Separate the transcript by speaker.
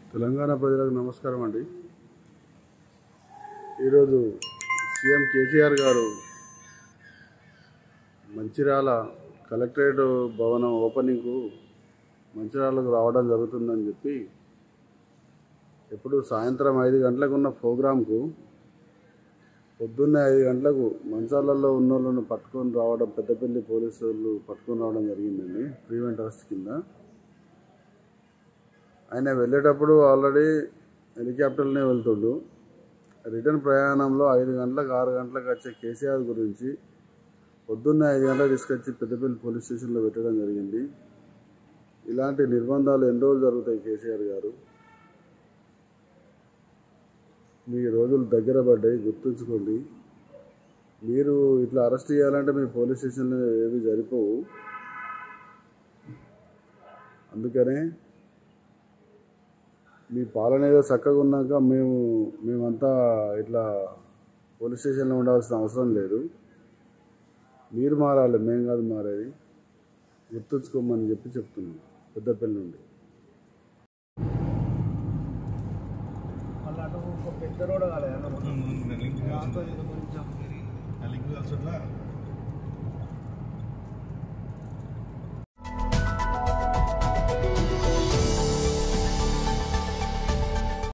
Speaker 1: తెలంగాణ ప్రజలకు నమస్కారం అండి ఈరోజు సీఎం కేసీఆర్ గారు మంచిర్యాల కలెక్టరేట్ భవనం ఓపెనింగ్కు మంచిర్యాలకు రావడం జరుగుతుందని చెప్పి ఎప్పుడు సాయంత్రం ఐదు గంటలకు ఉన్న ప్రోగ్రాంకు పొద్దున్నే ఐదు గంటలకు మంచాలలో ఉన్న వాళ్ళను పట్టుకొని రావడం పెద్దపల్లి పోలీసు వాళ్ళు పట్టుకొని రావడం జరిగిందండి ప్రీవెంట్ అరెస్ట్ కింద ఆయన వెళ్ళేటప్పుడు ఆల్రెడీ హెలికాప్టర్లోనే వెళ్తుండు రిటర్న్ ప్రయాణంలో ఐదు గంటలకు ఆరు గంటలకు వచ్చే కేసీఆర్ గురించి పొద్దున్నే ఐదు గంటలకు తీసుకొచ్చి పెద్దపల్లి పోలీస్ స్టేషన్లో పెట్టడం జరిగింది ఇలాంటి నిర్బంధాలు ఎన్ని రోజులు జరుగుతాయి కేసీఆర్ గారు మీ రోజులు దగ్గర పడ్డాయి గుర్తుంచుకోండి మీరు ఇట్లా అరెస్ట్ చేయాలంటే మీ పోలీస్ స్టేషన్లో ఏవి సరిపోవు అందుకనే మీ పాలన ఏదో చక్కగా ఉన్నాక మేము మేమంతా ఇట్లా పోలీస్ స్టేషన్లో ఉండాల్సిన అవసరం లేదు మీరు మారాలి మేము కాదు మారేది గుర్తుంచుకోమని చెప్పి చెప్తున్నాం పెద్దపల్లి నుండి
Speaker 2: మళ్ళీ అటు ఒక పెద్ద రోడ్ కాలేదు అన్న మొత్తం
Speaker 3: లింక్
Speaker 2: దాంతో ఇది కొంచెం
Speaker 3: లింక్ కలిసి